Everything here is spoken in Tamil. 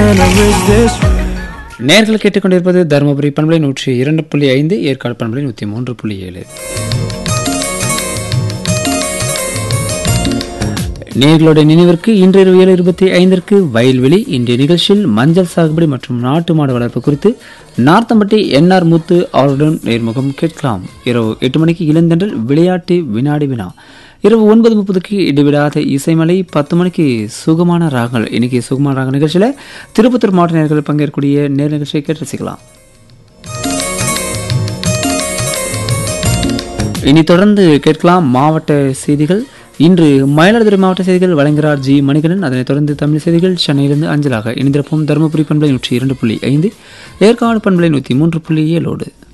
with this நேர்கள் கேட்டுக்கொண்டிருப்பது தருமபுரி பண்பலை நூற்றி இரண்டு புள்ளி ஐந்து ஏற்காடு பண்பலை நூற்றி மூன்று புள்ளி ஏழு நேர்களுடைய நினைவிற்கு இன்று இரவு ஏழு இருபத்தி ஐந்திற்கு வயல்வெளி இன்றைய நிகழ்ச்சியில் மஞ்சள் சாகுபடி மற்றும் நாட்டு மாடு வளர்ப்பு குறித்து நார்த்தம்பட்டி என்ஆர் முத்து அவருடன் நேர்முகம் கேட்கலாம் இரவு எட்டு மணிக்கு இளந்தென்றல் விளையாட்டு வினாடி வினா இரவு ஒன்பது முப்பதுக்கு இடைவிடாத இசைமலை பத்து மணிக்கு சுகமான ராகங்கள் இன்னைக்கு சுகமான ராக நிகழ்ச்சியில் திருப்பத்தூர் மாவட்ட நேர்கள் பங்கேற்கக்கூடிய நேர் நிகழ்ச்சியை கேட்டு ரசிக்கலாம் இனி தொடர்ந்து கேட்கலாம் மாவட்ட செய்திகள் இன்று மயிலாடுதுறை மாவட்ட செய்திகள் வழங்குகிறார் ஜி மணிகண்டன் அதனைத் தொடர்ந்து தமிழ் செய்திகள் சென்னையிலிருந்து அஞ்சலாக இணைந்திருப்போம் தருமபுரி பண்பலை நூற்றி இரண்டு புள்ளி ஐந்து ஏற்காடு பண்பலை நூற்றி மூன்று புள்ளி ஏழோடு